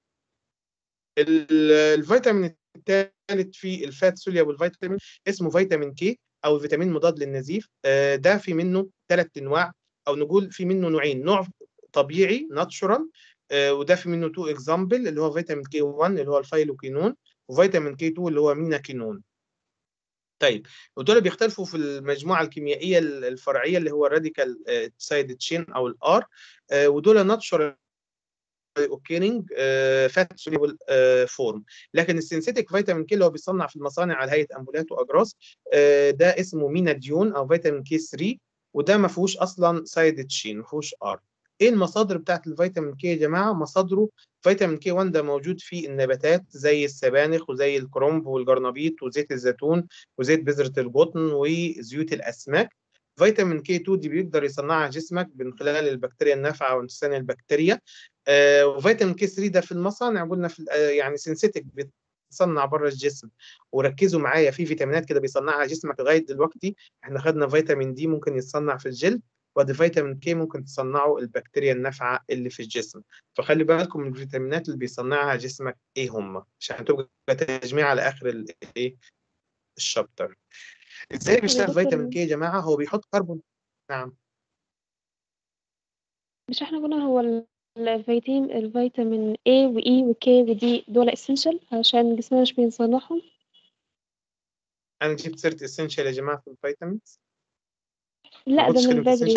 الفيتامين الثالث في الفات سوليبل فيتامين اسمه فيتامين كي او فيتامين مضاد للنزيف ده في منه ثلاث انواع او نقول في منه نوعين نوع طبيعي ناتشورال وده في منه تو اكزامبل اللي هو فيتامين كي 1 اللي هو الفايلوكينون وفيتامين كي 2 اللي هو ميناكينون طيب ودول بيختلفوا في المجموعه الكيميائيه الفرعيه اللي هو الراديكال سايد تشين او الار ودول ناتشورال اوكيرنج فات سوليبل فورم لكن السينثيتيك فيتامين كي اللي هو بيصنع في المصانع على هيئه امبولات واجراس ده اسمه ميناديون او فيتامين كي 3 وده ما فيهوش اصلا سايد تشين ما فيهوش ار ايه المصادر بتاعت الفيتامين كي يا جماعه مصادره فيتامين كي 1 ده موجود في النباتات زي السبانخ وزي الكرنب والجرنبيط وزيت الزيتون وزيت بذره القطن وزيوت الاسماك فيتامين كي 2 دي بيقدر يصنعها جسمك من خلال البكتيريا النافعه وانسان البكتيريا آه وفيتامين كي 3 ده في المصانع قلنا في آه يعني سينثيتك بيتصنع بره الجسم وركزوا معايا في فيتامينات كده بيصنعها جسمك لغايه دلوقتي احنا خدنا فيتامين دي ممكن يتصنع في الجلد وادي فيتامين كي ممكن تصنعه البكتيريا النافعه اللي في الجسم فخلي بالكم من الفيتامينات اللي بيصنعها جسمك ايه هم عشان تبقى تجميع على اخر الايه الشابتر ازاي بيشتغل فيتامين كي يا جماعه هو بيحط كربون نعم مش احنا قلنا هو الفيتامين الفيتامين A و E و K و D دول اسينشال عشان جسمنا مش بيصنعهم انا جبت سيره اسينشال يا جماعه في الفيتامينز لا ده من بدري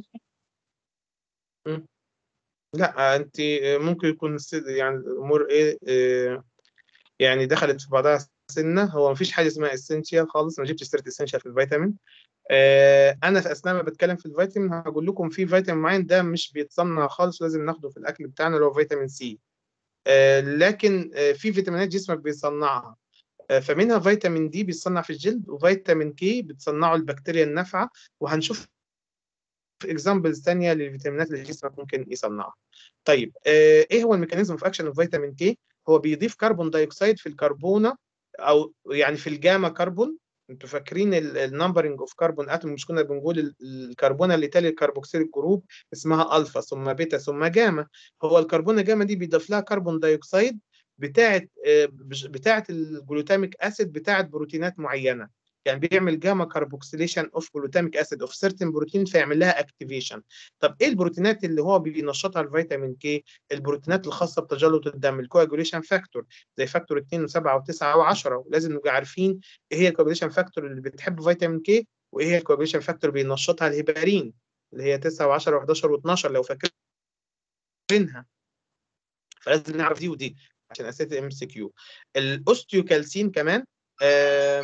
لا انت ممكن يكون يعني الامور ايه, إيه يعني دخلت في بعضها سنه هو مفيش حاجه اسمها اسينشال خالص ما جبتش سيره اسينشال في الفيتامين آه انا في اثناء ما بتكلم في الفيتامين هقول لكم في فيتامين معين ده مش بيتصنع خالص لازم ناخده في الاكل بتاعنا اللي هو فيتامين سي آه لكن آه في فيتامينات جسمك بيصنعها فمنها فيتامين دي بيتصنع في الجلد وفيتامين كي بتصنعه البكتيريا النافعه وهنشوف اكزامبلز ثانيه للفيتامينات اللي جسمك ممكن يصنعها. طيب آه ايه هو الميكانيزم اوف اكشن اوف فيتامين كي؟ هو بيضيف كربون دايوكسيد في الكربونه او يعني في الجاما كربون انتوا فاكرين النمبرنج اوف كربون اتوم مش كنا بنقول ال- الكربونه اللي تالي الكربوكسيل جروب اسمها الفا ثم بيتا ثم جاما هو الكربونه جاما دي بيضاف لها كربون دايوكسيد بتاعه آه، بش- بتاعه الجلوتاميك اسيد بتاعه بروتينات معينه يعني بيعمل جاما كاربوكسيليشن اوف جلوتاميك اسيد اوف سيرتن بروتين فيعمل لها اكتيفيشن طب ايه البروتينات اللي هو بينشطها الفيتامين كي البروتينات الخاصه بتجلط الدم الكواجوليشن فاكتور زي فاكتور 2 و7 و9 و10 ولازم نبقى عارفين ايه هي الكواجوليشن فاكتور اللي بتحب فيتامين كي وايه هي الكواجوليشن فاكتور بينشطها الهيبارين اللي هي 9 و10 و11 و12 لو فاكرينها فلازم نعرف دي ودي عشان اسئله الام سي كيو الاوستيوكالسين كمان آه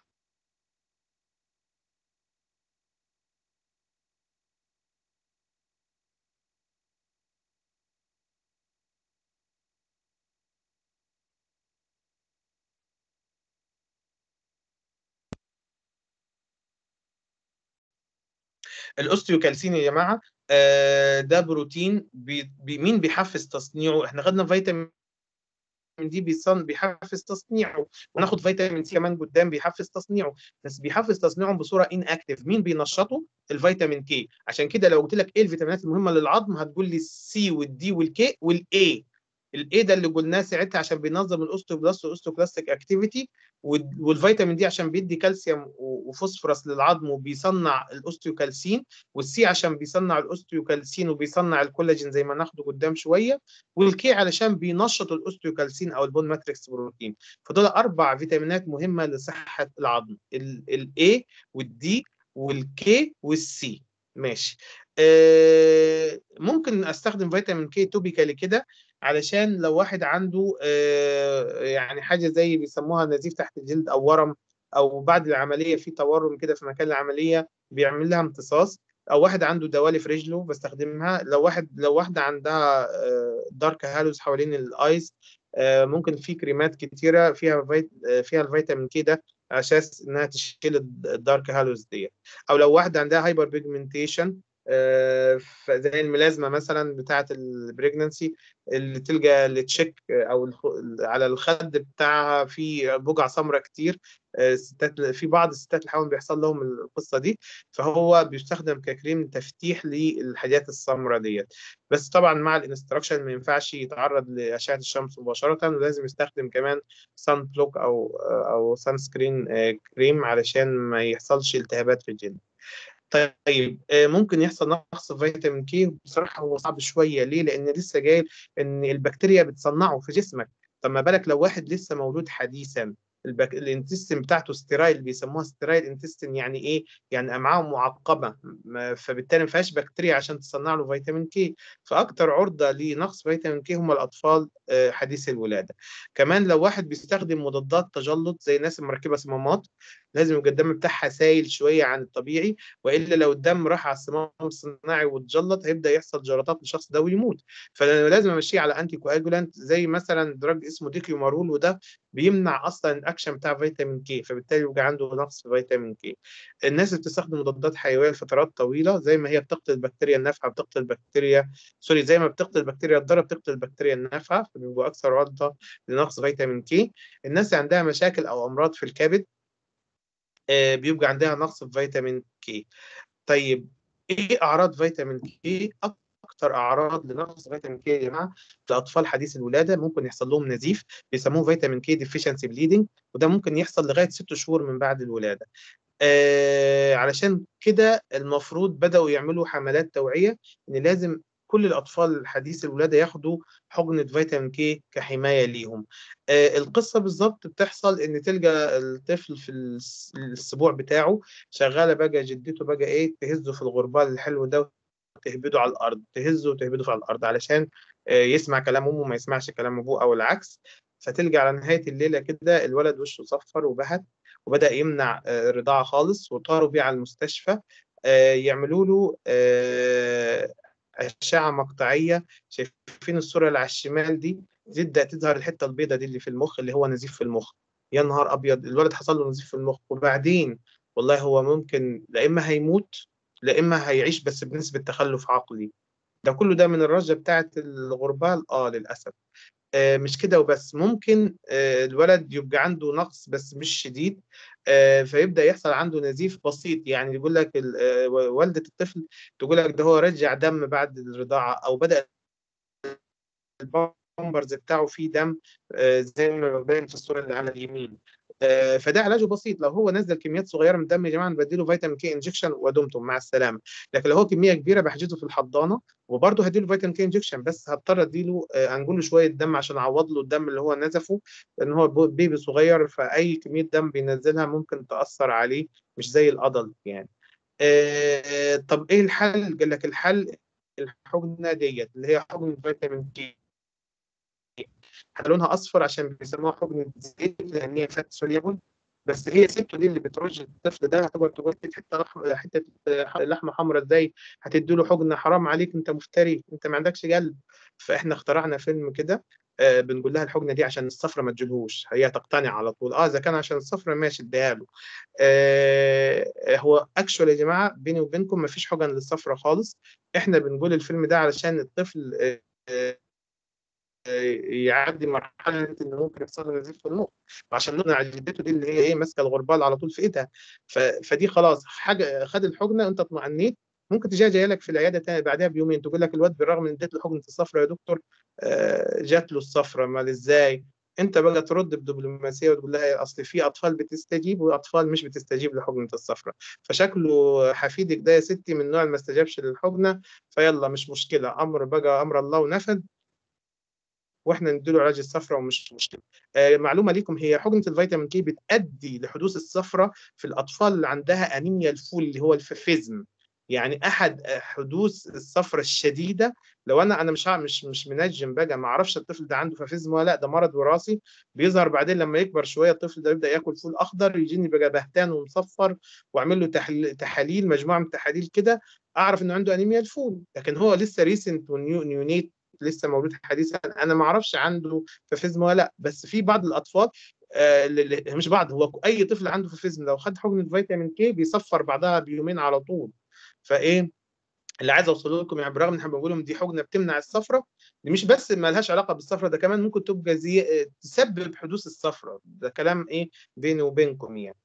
الاوستيوكالسين يا جماعه آه ده بروتين بي بي مين بيحفز تصنيعه احنا خدنا فيتامين دي بيصن بيحفز تصنيعه وناخد فيتامين سي كمان قدام بيحفز تصنيعه بس بيحفز تصنيعه بصوره ان اكتف مين بينشطه الفيتامين كي عشان كده لو قلت لك ايه الفيتامينات المهمه للعظم هتقول لي السي والدي والكي والاي الاي ده اللي قلناه ساعتها عشان بينظم الاوستوبلاست والاوستوكلاستيك اكتيفيتي والفيتامين دي عشان بيدي كالسيوم و- وفوسفورس للعظم وبيصنع الاوستيوكالسين والسي عشان بيصنع الاوستيوكالسين وبيصنع الكولاجين زي ما ناخده قدام شويه والكي علشان بينشط الاوستيوكالسين او البون ماتريكس بروتين فدول اربع فيتامينات مهمه لصحه العظم الاي والدي والكي والسي ماشي آه ممكن استخدم فيتامين كي توبيكالي كده علشان لو واحد عنده آه يعني حاجه زي بيسموها نزيف تحت الجلد او ورم او بعد العمليه في تورم كده في مكان العمليه بيعمل لها امتصاص او واحد عنده دوالي في رجله بستخدمها لو واحد لو واحده عندها دارك هالوز حوالين الايز آه، ممكن في كريمات كتيره فيها فيت آه، فيها الفيتامين كي ده عشان انها تشيل الدارك هالوز دي او لو واحده عندها هايبر بيجمنتيشن زي الملازمه مثلا بتاعه البريجننسي اللي تلقى التشيك او الخ- على الخد بتاعها في بقع سمراء كتير آه، الستات في بعض الستات اللي حوالي بيحصل لهم القصه دي فهو بيستخدم ككريم تفتيح للحاجات السمراء ديت بس طبعا مع الانستراكشن ما ينفعش يتعرض لاشعه الشمس مباشره ولازم يستخدم كمان سان بلوك او او سان سكرين كريم علشان ما يحصلش التهابات في الجلد طيب آه، ممكن يحصل نقص في فيتامين كي بصراحه هو صعب شويه ليه؟ لان لسه جاي ان البكتيريا بتصنعه في جسمك طب ما بالك لو واحد لسه مولود حديثا البك... الانتستين بتاعته ستيرايل بيسموها ستيرايل انتستين يعني ايه؟ يعني امعاء معقمه ما- فبالتالي ما فيهاش بكتيريا عشان تصنع له فيتامين كي فاكتر عرضه لنقص فيتامين كي هم الاطفال آه، حديثي الولاده كمان لو واحد بيستخدم مضادات تجلط زي الناس اللي مركبه صمامات لازم يبقى الدم بتاعها سايل شويه عن الطبيعي والا لو الدم راح على الصمام الصناعي واتجلط هيبدا يحصل جلطات للشخص ده ويموت فانا لازم امشيه على انتي كواجولانت زي مثلا دراج اسمه ديكيومارول وده بيمنع اصلا الاكشن بتاع فيتامين كي فبالتالي يبقى عنده نقص في فيتامين كي الناس اللي بتستخدم مضادات حيويه لفترات طويله زي ما هي بتقتل البكتيريا النافعه بتقتل البكتيريا سوري زي ما بتقتل البكتيريا الضاره بتقتل البكتيريا النافعه فبيبقوا اكثر عرضه لنقص فيتامين كي الناس اللي عندها مشاكل او امراض في الكبد آه، بيبقى عندها نقص في فيتامين كي طيب ايه اعراض فيتامين كي اكتر اعراض لنقص فيتامين كي يا جماعه لاطفال حديث الولاده ممكن يحصل لهم نزيف بيسموه فيتامين كي ديفيشنسي بليدنج وده ممكن يحصل لغايه ست شهور من بعد الولاده آه علشان كده المفروض بداوا يعملوا حملات توعيه ان لازم كل الاطفال حديث الولاده ياخدوا حقنه فيتامين كي كحمايه ليهم آه القصه بالظبط بتحصل ان تلقى الطفل في الس- السبوع بتاعه شغاله بقى جدته بقى ايه تهزه في الغربال الحلو ده وتهبده على الارض تهزه وتهبده في على الارض علشان آه يسمع كلام امه ما يسمعش كلام ابوه او العكس فتلقى على نهايه الليله كده الولد وشه صفر وبهت وبدا يمنع آه، الرضاعه خالص وطاروا بيه على المستشفى آه، يعملوا له آه، أشعة مقطعية شايفين الصورة اللي على الشمال دي تبدأ تظهر الحتة البيضاء دي اللي في المخ اللي هو نزيف في المخ يا نهار أبيض الولد حصل له نزيف في المخ وبعدين والله هو ممكن لا إما هيموت لا إما هيعيش بس بنسبة تخلف عقلي ده كله ده من الرجة بتاعة الغربال آه للأسف آه، مش كده وبس ممكن آه، الولد يبقى عنده نقص بس مش شديد آه، فيبدا يحصل عنده نزيف بسيط يعني يقول لك ال- آه، والده الطفل تقول لك ده هو رجع دم بعد الرضاعه او بدا البامبرز بتاعه فيه دم آه، زي ما باين في الصوره اللي على اليمين آه، فده علاجه بسيط لو هو نزل كميات صغيره من الدم يا جماعه بديله فيتامين كي انجكشن ودمتم مع السلامه لكن لو هو كميه كبيره بحجزه في الحضانه وبرضه هديله فيتامين كي انجكشن بس هضطر اديله آه، انجله شويه دم عشان اعوض له الدم اللي هو نزفه لان هو بو- بيبي صغير فاي كميه دم بينزلها ممكن تاثر عليه مش زي الادلت يعني آه، طب ايه الحل؟ قال لك الحل الحقنه ديت اللي هي حقنه فيتامين كي لونها اصفر عشان بيسموها حقنه زيت لان هي فات سوليبل بس هي سبته دي اللي بترج الطفل ده هتقعد تقول لي حته لحم حته لحمه حمراء ازاي هتدي له حقنه حرام عليك انت مفتري انت ما عندكش قلب فاحنا اخترعنا فيلم كده آه بنقول لها الحقنه دي عشان الصفرة ما تجيبهوش هي تقتنع على طول اه اذا كان عشان الصفرة ماشي اديها له آه هو اكشوال يا جماعه بيني وبينكم ما فيش حقن للصفرة خالص احنا بنقول الفيلم ده علشان الطفل آه آه يعدي مرحله ان ممكن يحصل له نزيف في المخ عشان نقنع جدته دي اللي هي ايه ماسكه الغربال على طول في ايدها ف... فدي خلاص حاجه خد الحقنه انت اطمئنيت ممكن تجي جايه لك في العياده تاني بعدها بيومين تقول لك الواد بالرغم ان اديت له حقنه الصفرة يا دكتور آه جات له الصفرة امال ازاي انت بقى ترد بدبلوماسيه وتقول لها اصل في اطفال بتستجيب واطفال مش بتستجيب لحقنه الصفرة فشكله حفيدك ده يا ستي من نوع ما استجابش للحقنه فيلا مش مشكله امر بقى امر الله ونفذ واحنا نديله علاج الصفرة ومش مشكله. آه معلومه ليكم هي حقنه الفيتامين كي بتؤدي لحدوث الصفرة في الاطفال اللي عندها انيميا الفول اللي هو الفافيزم. يعني احد حدوث الصفرة الشديده لو انا انا مش مش مش منجم بقى ما اعرفش الطفل ده عنده فافيزم ولا لا ده مرض وراثي بيظهر بعدين لما يكبر شويه الطفل ده يبدا ياكل فول اخضر يجيني بقى بهتان ومصفر واعمل له تحاليل مجموعه من التحاليل كده اعرف انه عنده انيميا الفول لكن هو لسه ريسنت ونيونيت لسه مولود حديثا انا ما اعرفش عنده فافيزم ولا لا بس في بعض الاطفال آه اللي مش بعض هو اي طفل عنده فافيزم لو خد حقنه فيتامين كي بيصفر بعدها بيومين على طول فايه اللي عايز اوصله لكم يعني برغم ان احنا بنقول لهم دي حقنه بتمنع الصفرة دي مش بس ما لهاش علاقه بالصفرة ده كمان ممكن تبقى زي تسبب حدوث الصفرة ده كلام ايه بيني وبينكم يعني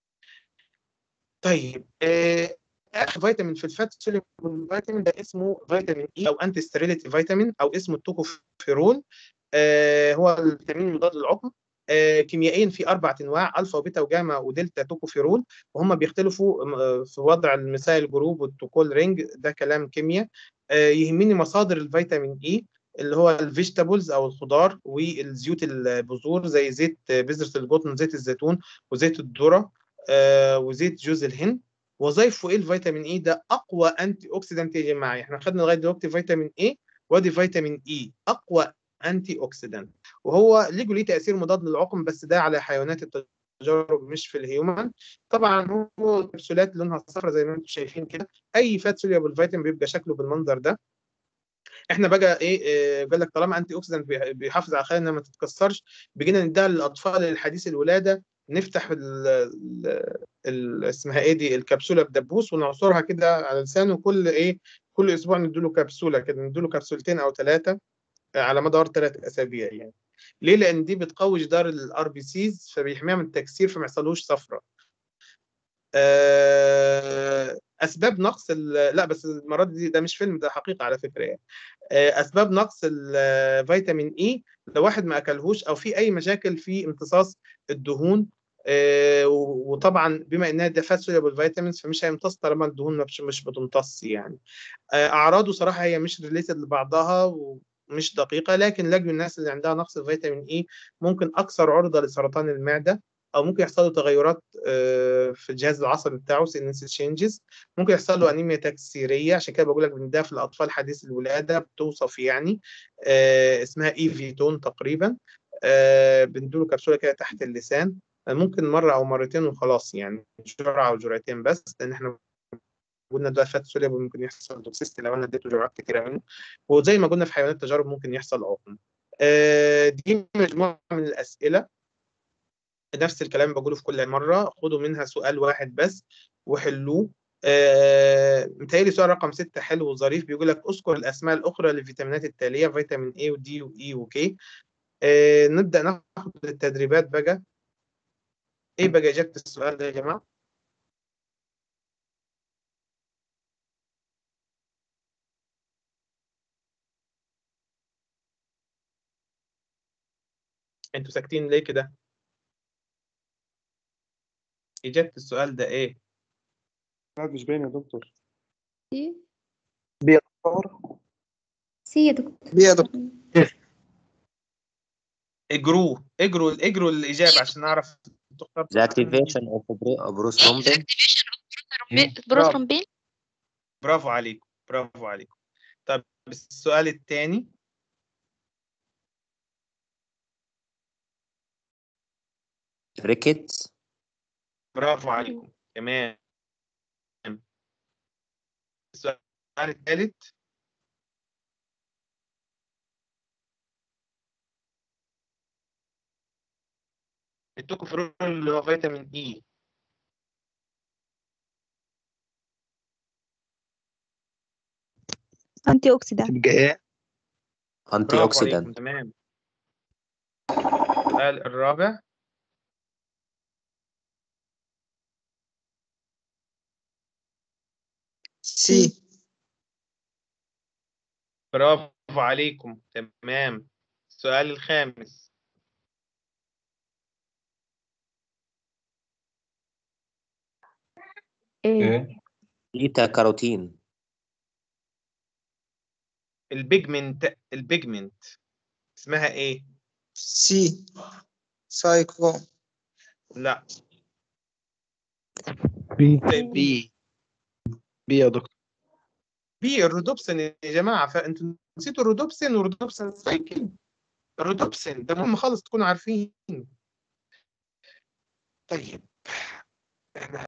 طيب آه اخر فيتامين في الفات سوليبل فيتامين ده اسمه فيتامين اي او انتي ستيريليتي فيتامين او اسمه التوكوفيرول آه هو الفيتامين المضاد للعقم آه كيميائيا في اربع انواع الفا وبيتا وجاما ودلتا توكوفيرول وهم بيختلفوا في وضع الميثايل جروب والتوكول رينج ده كلام كيمياء آه يهمني مصادر الفيتامين اي اللي هو الفيجيتابلز او الخضار والزيوت البذور زي زيت بذره القطن زيت الزيتون وزيت الذره آه وزيت جوز الهند وظائفه ايه الفيتامين اي ده اقوى انتي اوكسيدانت يا جماعه احنا خدنا لغايه دلوقتي فيتامين اي وادي فيتامين اي اقوى انتي اوكسيدانت وهو ليه ليه تاثير مضاد للعقم بس ده على حيوانات التجارب مش في الهيومن طبعا هو كبسولات لونها صفرا زي ما انتم شايفين كده اي فات سوليبل فيتامين بيبقى شكله بالمنظر ده احنا بقى ايه, إيه قال لك طالما انتي اوكسيدانت بيحافظ على الخلايا انها ما تتكسرش بقينا نديها للاطفال الحديث الولاده نفتح ال ال اسمها ايه دي الكبسوله بدبوس ونعصرها كده على لسانه كل ايه كل اسبوع نديله كبسوله كده نديله كبسولتين او ثلاثه على مدار ثلاث اسابيع يعني ليه لان دي بتقوي جدار الار بي سيز فبيحميها من التكسير فما يحصلوش صفرة اسباب نقص لا بس المره دي ده مش فيلم ده حقيقه على فكره يعني اسباب نقص الفيتامين اي لو واحد ما اكلهوش او في اي مشاكل في امتصاص الدهون وطبعا بما انها ده فات سوليبل فيتامينز فمش هيمتص طالما الدهون مش بتمتص يعني اعراضه صراحه هي مش ريليتد لبعضها ومش دقيقه لكن لجوا الناس اللي عندها نقص فيتامين اي ممكن اكثر عرضه لسرطان المعده او ممكن يحصل له تغيرات في الجهاز العصبي بتاعه سينس تشينجز ممكن يحصل له انيميا تكسيريه عشان كده بقول لك بنديها في الاطفال حديث الولاده بتوصف يعني اسمها ايفيتون تقريبا بنديله كبسوله كده تحت اللسان ممكن مره او مرتين وخلاص يعني جرعه او جرعتين بس لان احنا قلنا ده فات سوليبل ممكن يحصل توكسيستي لو انا اديته جرعات كتيره منه وزي ما قلنا في حيوانات التجارب ممكن يحصل عقم دي مجموعه من الاسئله نفس الكلام بقوله في كل مرة خدوا منها سؤال واحد بس وحلوه آه، متهيألي سؤال رقم ستة حلو وظريف بيقول لك اذكر الأسماء الأخرى للفيتامينات التالية فيتامين A ودي وإي وكي آه، نبدأ ناخد التدريبات بقى ايه بقى اجابه السؤال ده يا جماعه انتوا ساكتين ليه كده اجابه السؤال ده ايه لا مش باين يا دكتور سي بي يا دكتور سي يا دكتور بي يا دكتور اجروا اجروا اجروا الاجابه عشان نعرف تختار The activation of bro- prothrombin بروثرومبين برافو عليكم برافو عليكم طب السؤال الثاني rickets برافو عليكم تمام السؤال الثالث التوكوفيرول اللي هو فيتامين اي انتي اوكسيدانت تبقى ايه برافو عليكم antioxidant تمام السؤال الرابع سي برافو عليكم تمام السؤال الخامس ايه beta carotene البيجمنت البيجمنت اسمها ايه سي سايكو لا بي طيب بي بي يا دكتور بي الرودوبسين يا جماعه فانتوا نسيتوا الرودوبسين والرودوبسين سايكل الرودوبسين ده مهم خالص تكونوا عارفين طيب احنا